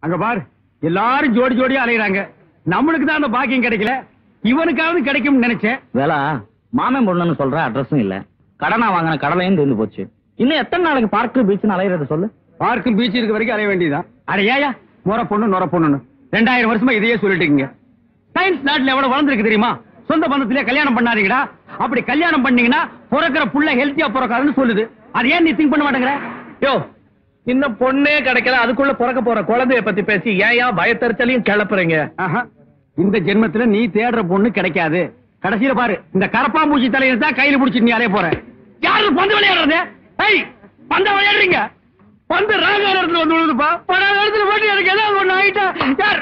அங்க பாரு எல்லாரும் ஜோடி ஜோடியா அலையுறாங்க நம்மளுக்கு தான் அந்த பாக்கியம் கிடைக்கல இவனுக்காவது கிடைக்கும்னு நினைச்சேன் வேலா மாமன் பொண்ணுன்னு சொல்ற அட்ரஸும் இல்ல கடனா வாங்கின கடலையும் தீர்ந்து போச்சு இன்னும் எத்தனை நாளைக்கு பார்க்கு பீச்சுன்னு அலையிறத சொல்லு பார்க்கும் பீச் இருக்க வரைக்கும் அலைய வேண்டியதுதான் அட ஏயா நொற பொண்ணு நொற பொண்ணுன்னு ரெண்டாயிரம் வருஷமா இதையே சொல்லிட்டு இருக்கீங்க சயின்ஸ் நாட்டுல எவ்வளவு வளர்ந்துருக்கு தெரியுமா சொந்த பந்தத்திலே கல்யாணம் பண்ணாதீங்கடா அப்படி கல்யாணம் பண்ணீங்கன்னா பிறக்கிற புள்ள ஹெல்த்தியா பிறக்காதுன்னு சொல்லுது அது ஏன் நீ திங்க் பண்ண மாட்டேங்கிற யோ இன்னும் பொண்ணே கிடைக்கல அதுக்குள்ள பிறக்க போற குழந்தைய பத்தி பேசி ஏயா பயத்தறிச்சலையும் கிளப்புறீங்க ஆஹா. இந்த ஜென்மத்துல நீ தேடுற பொண்ணு கிடைக்காது கடைசியில பாரு இந்த கரப்பாம்பூச்சி தலையில தான் கையில புடிச்சிட்டு நீ அலைய போற யாரு பந்து விளையாடுறது ஏய் பந்த விளையாடுறீங்க பந்து ராக இடத்துல வந்து விழுதுப்பா படாத இடத்துல போட்டு எனக்கு ஏதாவது ஒண்ணு ஆயிட்டா யார்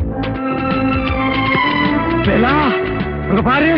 வேலா அங்க பாரு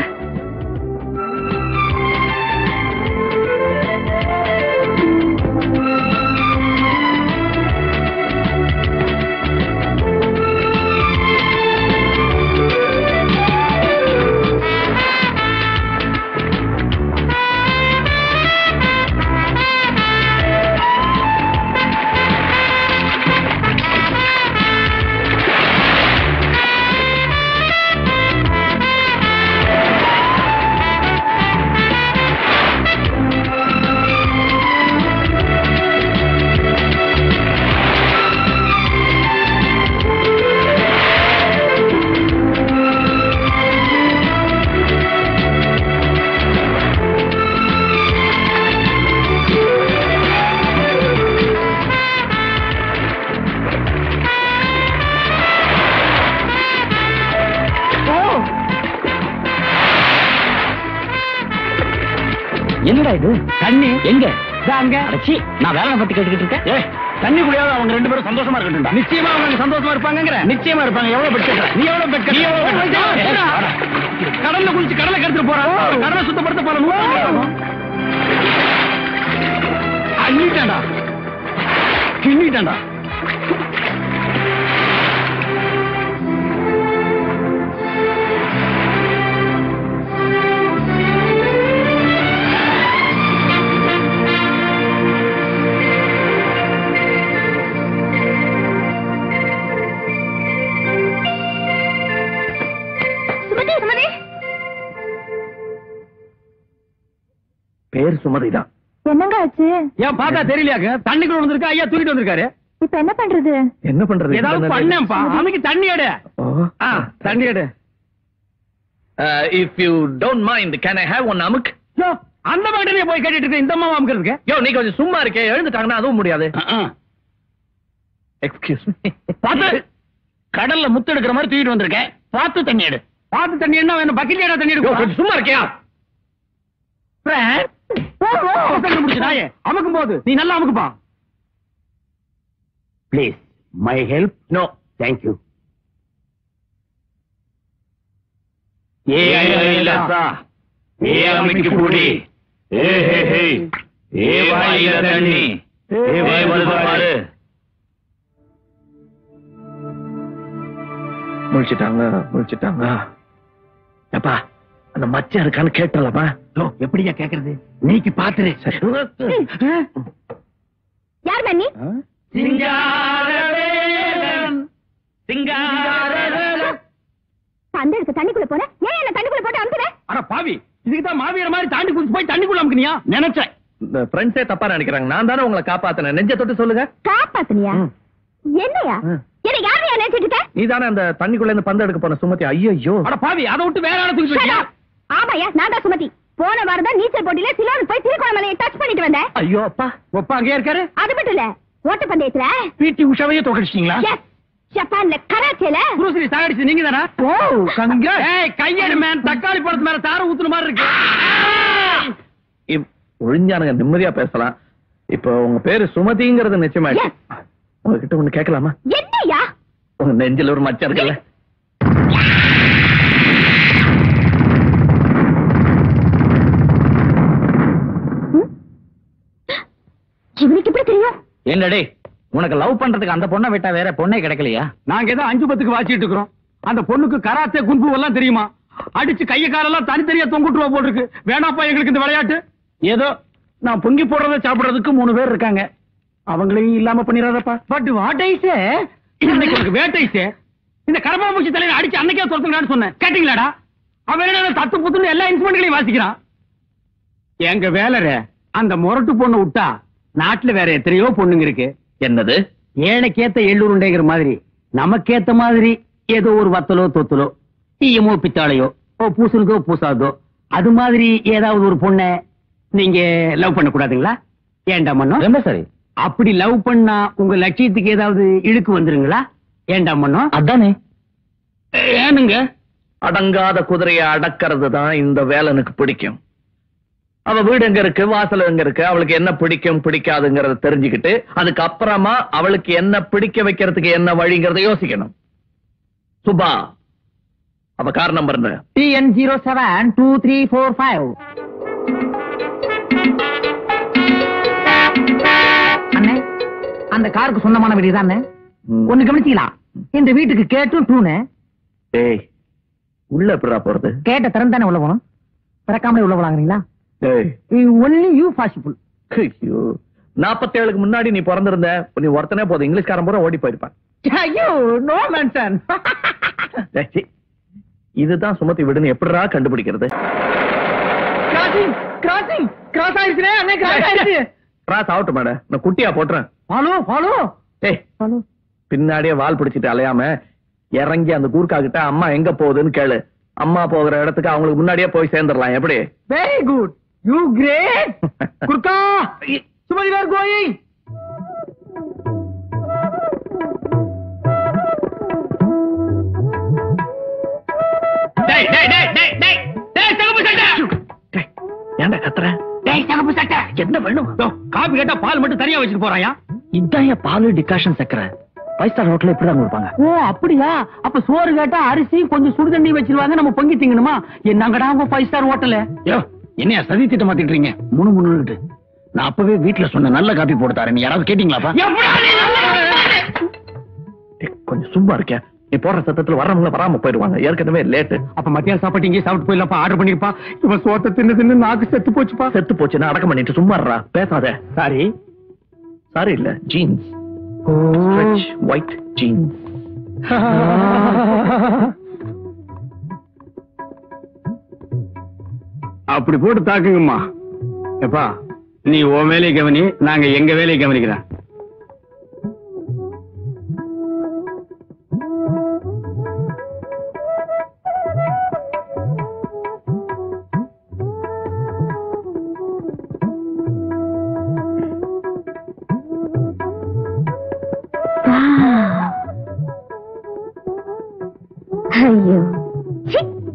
என்னடா இது தண்ணி எங்க இதா அங்க அடச்சி நான் வேலை பத்தி கேட்டுக்கிட்டு இருக்கேன் ஏய் தண்ணி குடியாத அவங்க ரெண்டு பேரும் சந்தோஷமா இருக்கட்டும் நிச்சயமா அவங்க சந்தோஷமா இருப்பாங்கங்கிற நிச்சயமா இருப்பாங்க எவ்வளவு பெட் கட்டுற நீ எவ்வளவு பெட் கட்டுற நீ எவ்வளவு கடல்ல குளிச்சு கடலை கெடுத்துட்டு போறான் கடலை சுத்தப்படுத்த போற அள்ளிட்டான்டா கிண்ணிட்டான்டா சுமதி சுமதி பேர் சுமதிதான் என்னங்க ஆச்சு ஏன் பார்த்தா தெரியலையாக்க தண்ணிக்குள்ள வந்திருக்கா ஐயா தூக்கிட்டு வந்திருக்காரு இப்ப என்ன பண்றது என்ன பண்றது ஏதாவது பண்ணேன்ப்பா அமைக்கு தண்ணி எடு ஆ, தண்ணி எடு if you don't mind can I have one அமுக் யோ, அந்த மாதிரி போய் கேட்டுட்டு இருக்க இந்த அம்மா அமுக்கிறதுக்கு யோ நீ கொஞ்சம் சும்மா இருக்கே எழுந்துட்டாங்கன்னா அதுவும் முடியாது எக்ஸ்கியூஸ் மீ பார்த்து கடல்ல முத்து எடுக்கிற மாதிரி தூக்கிட்டு வந்திருக்கேன் பார்த்து தண்ணி எடு பார்த்து தண்ணி என்ன வேணும் பக்கெட்ல ஏடா தண்ணி யோ எடுக்கும் கொஞ்சம் சும்மா இருக்கியா முடிச்சு நாயே அமுக்கும் போது நீ நல்லா அமுக்குப்பா please my help no thank you ஏ ஐலசா ஏ அமிக்கு கூடி ஏ ஹே ஹே ஏ வாயில தண்ணி ஏ வாய் பாரு முழிச்சிட்டாங்க முழிச்சிட்டாங்க அப்பா அந்த மச்சான் இருக்கான்னு கேட்டலப்பா யோ, எப்படியா கேக்குறது நீக்கு பாத்துரு யார் மன்னி அந்த எடுத்து தண்ணிக்குள்ள போன ஏன் என்ன தண்ணிக்குள்ள போட்டு அமுக்குற அட பாவி இதுக்கு தான் மாவீர மாதிரி தாண்டி குடிச்சு போய் தண்ணிக்குள்ள அமுக்குனியா நினைச்சேன் இந்த ஃப்ரெண்ட்ஸே தப்பா நினைக்கிறாங்க நான் தானே உங்களை காப்பாத்தினேன் நெஞ்ச தொட்டு சொல்லுங்க காப்பாத்துனியா ம். என்னையா ம். என்ன யாரையா நினைச்சிட்டு இருக்க? நீ தானே அந்த தண்ணிக்குள்ள இருந்து பந்து எடுக்க போன சுமதி ஐயோ அட பாவி அதை விட்டு வேற ஆளை தூக்கி Shut வச்சியா up. ஆமாயா நான் தான் சுமதி போன வாரம் தான் நீச்சல் போட்டியில சிலோன் போய் திருக்கோணமலையை டச் பண்ணிட்டு வந்தேன் ஐயோ அப்பா ஒப்பா அங்கே இருக்காரு அது மட்டும் இல்ல ஓட்ட பந்தயத்துல பிடி உஷாவையே தோக்கடிச்சிட்டீங்களா எஸ் ஜப்பான்ல கராச்சேல புரூஸ்லி சாகடிச்சு நீங்க தானா ஓ கங்க ஏய் கையெடு மேன் தக்காளி பழத்து மேல தார ஊத்துன மாதிரி இருக்கு ஒழிஞ்சானுங்க நிம்மதியா பேசலாம் இப்போ உங்க பேரு சுமதிங்கிறது நிச்சயமாயிடுச்சு Yes. உங்ககிட்ட ஒண்ணு கேட்கலாமா என்னையா உங்க நெஞ்சில ஒரு மச்சம் இருக்குல்ல இவனுக்கு எப்படி தெரியும் என்னடே உனக்கு லவ் பண்றதுக்கு அந்த பொண்ணை விட்டா வேற பொண்ணே கிடைக்கலையா நாங்க ஏதோ அஞ்சு பத்துக்கு வாச்சிட்டு இருக்கிறோம் அந்த பொண்ணுக்கு கராத்தே குன்பு எல்லாம் தெரியுமா அடிச்சு கைய காலெல்லாம் தனித்தனியா தொங்குட்டுவா போட்டிருக்கு வேணாப்பா எங்களுக்கு இந்த விளையாட்டு ஏதோ நான் பொங்கி போடுறத சாப்பிடுறதுக்கு மூணு பேர் இருக்காங்க அவங்களையும் இல்லாம பண்ணிடாதப்பா பட் வாட் ஐ சே இன்னைக்கு உனக்கு வேட்டைச்சு இந்த கரப்பாம்பூச்சி தலையை அடிச்சு அன்னைக்கே துரத்துங்கடான்னு சொன்னேன் கேட்டீங்களாடா அவன் என்ன தத்து புத்துன்னு எல்லா இன்ஸ்ட்ருமெண்ட்களையும் வாசிக்கிறான் எங்க வேலர அந்த முரட்டு பொண்ணு விட்டா நாட்டுல வேற எத்தனையோ பொண்ணுங்க இருக்கு என்னது ஏழைக்கேத்த எள்ளுருண்டைங்கிற மாதிரி நமக்கேத்த மாதிரி ஏதோ ஒரு வத்தலோ தொத்தலோ ஈயமோ பித்தாளையோ ஓ பூசணுக்கோ பூசாதோ அது மாதிரி ஏதாவது ஒரு பொண்ண நீங்க லவ் பண்ண கூடாதுங்களா ஏண்டா மண்ணம் ரொம்ப சரி அப்படி லவ் பண்ணா உங்க லட்சியத்துக்கு ஏதாவது இழுக்கு வந்துருங்களா ஏண்டா மண்ணம் அதானே ஏனுங்க அடங்காத குதிரையை அடக்கிறது தான் இந்த வேலனுக்கு பிடிக்கும் அவ வீடு எங்க இருக்கு வாசல் எங்க இருக்கு அவளுக்கு என்ன பிடிக்கும் பிடிக்காதுங்கறத தெரிஞ்சுக்கிட்டு அதுக்கு அப்புறமா அவளுக்கு என்ன பிடிக்க வைக்கிறதுக்கு என்ன வழிங்கிறத யோசிக்கணும் சுபா அவ கார் நம்பர் என்ன TN zero seven two three four five அண்ணே அந்த காருக்கு சொந்தமான வீடு தானே ம். ஒண்ணு கவனிச்சிக்கலாம் இந்த வீட்டுக்கு கேட்டும் டூனு டேய் உள்ள எப்படிடா போறது கேட்ட திறந்தானே உள்ள போகணும் திறக்காமலே உள்ள போலாங்கிறீங்களா டேய் ஒன்லி யூ பாசிபிள் ஐயோ நாப்பத்தேழுக்கு முன்னாடி நீ பிறந்திருந்த நீ ஒருத்தனே போதும் இங்கிலீஷ்காரன் பூரா ஓடி போயிருப்பான் ஐயோ நோ மென்ஷன் டேய், சீ. இதுதான் சுமத்தி விடுன்னு எப்படிடா கண்டுபிடிக்கிறது கிராசிங் கிராசிங் கிராஸ் ஆயிடுச்சுனே அண்ணே கிராஸ் ஆயிடுச்சு கிராஸ் ஆகட்டும் மேடம் நான் குட்டியா போட்டுறேன் ஃபாலோ ஃபாலோ ஏய் ஃபாலோ பின்னாடியே வால் பிடிச்சிட்டு அலையாம இறங்கி அந்த கூர்க்கா கிட்ட அம்மா எங்க போகுதுன்னு கேளு அம்மா போகிற இடத்துக்கு அவங்களுக்கு முன்னாடியே போய் சேர்ந்துடலாம் எப்படி very good you great Gurkha Sumathi where going டேய் டேய் டேய் டேய் டேய் டேய் சிகப்பு சட்டை டேய், ஏன்டா கத்துற டேய் சிகப்பு சட்டை என்ன வேணும் இதோ, காபி கேட்டா பால் மட்டும் தனியா வச்சுட்டு போறாயா இதான் என் பாலு டிகாஷன் சக்கரை ஃபைவ் ஸ்டார் ஹோட்டல் இப்படி தான் கொடுப்பாங்க ஓ அப்படியா அப்ப சோறு கேட்டா அரிசி கொஞ்சம் சுடு தண்ணி வச்சிருவாங்க நம்ம பொங்கி திங்கணுமா என்னங்கடா உங்க ஃபைவ் ஸ்டார் ஹோட்டல் யோ என்னையா சதி திட்டம் மாத்திட்டு முணு முணுட்டு நான் அப்பவே வீட்டுல சொன்ன நல்ல காப்பி போட்டு தரேன் நீ யாராவது கேட்டீங்களாப்பா டேய், கொஞ்சம் சும்மா இருக்க நீ போடுற சத்தத்துல வர்றவங்க வராம போயிடுவாங்க ஏற்கனவே லேட்டு அப்ப மத்தியானம் சாப்பாட்டு இங்கே சாப்பிட்டு போயிடலாப்பா ஆர்டர் பண்ணிருப்பா இவன் சோத்த தின்னு தின்னு நாக்கு செத்து போச்சுப்பா செத்து போச்சுன்னா அடக்கம் பண்ணிட்டு சும்மா இருடா பேசாத சாரி சாரி இல்ல ஜீன்ஸ் ஒயிட் ஜீன்ஸ் அப்படி போட்டு தாக்குங்கம்மா எப்பா நீ உன் வேலையை கவனி நாங்க எங்க வேலையை கவனிக்கிறேன் ஐயோ சி.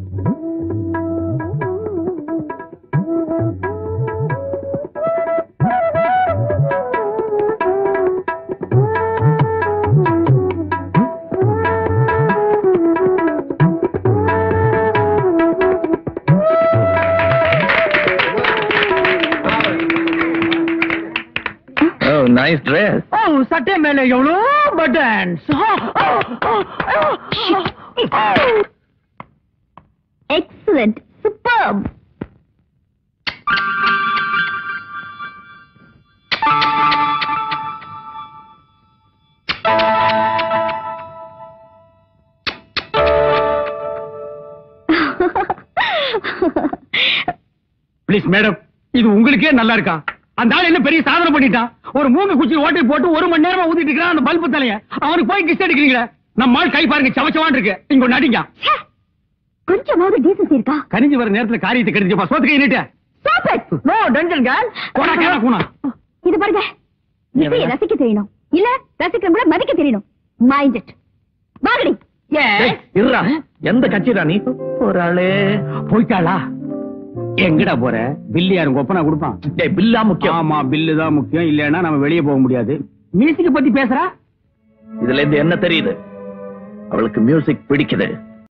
ஓ நைஸ் ட்ரெஸ் ஓ சட்டை மேல எவ்வளோ buttons excellent super please madam இது உங்களுக்கே நல்லா இருக்கா அந்த ஆள் என்ன பெரிய சாதனை பண்ணிட்டான் ஒரு மூணு குச்சி ஓட்டை போட்டு ஒரு மணி நேரமா ஊத்திட்டு இருக்கிறான் அந்த பல்பு தலைய அவனுக்கு போய் கிஸ் அடிக்கிறீங்களே நம்ம ஆள் கை பாருங்க சவச்சவான் இருக்கு இங்க ஒண்ணு அடிங்க கொஞ்சமாவது டீசன்சி இருக்கா கனிஞ்சு வர நேரத்துல காரியத்தை கடிச்சுப்பா சோத்து கை நீட்டு Stop it. நோ டஞ்சன் கேர்ள் போடா கேடா கூணா இது பாருங்க இசையை ரசிக்க தெரியணும் இல்ல ரசிக்கிற கூட மதிக்க தெரியணும் மைண்ட் இட் வாங்கடி டேய், இருடா எந்த கட்சிடா நீ ஒரு ஆளே போயிட்டாளா எங்கடா போற பில்லு யாரும் கொப்பனா கொடுப்பான் டேய் பில்லா முக்கியம் ஆமா பில்லு தான் முக்கியம் இல்லன்னா நம்ம வெளியே போக முடியாது மியூசிக் பத்தி பேசுறா இதுல இருந்து என்ன தெரியுது அவளுக்கு மியூசிக் பிடிக்குது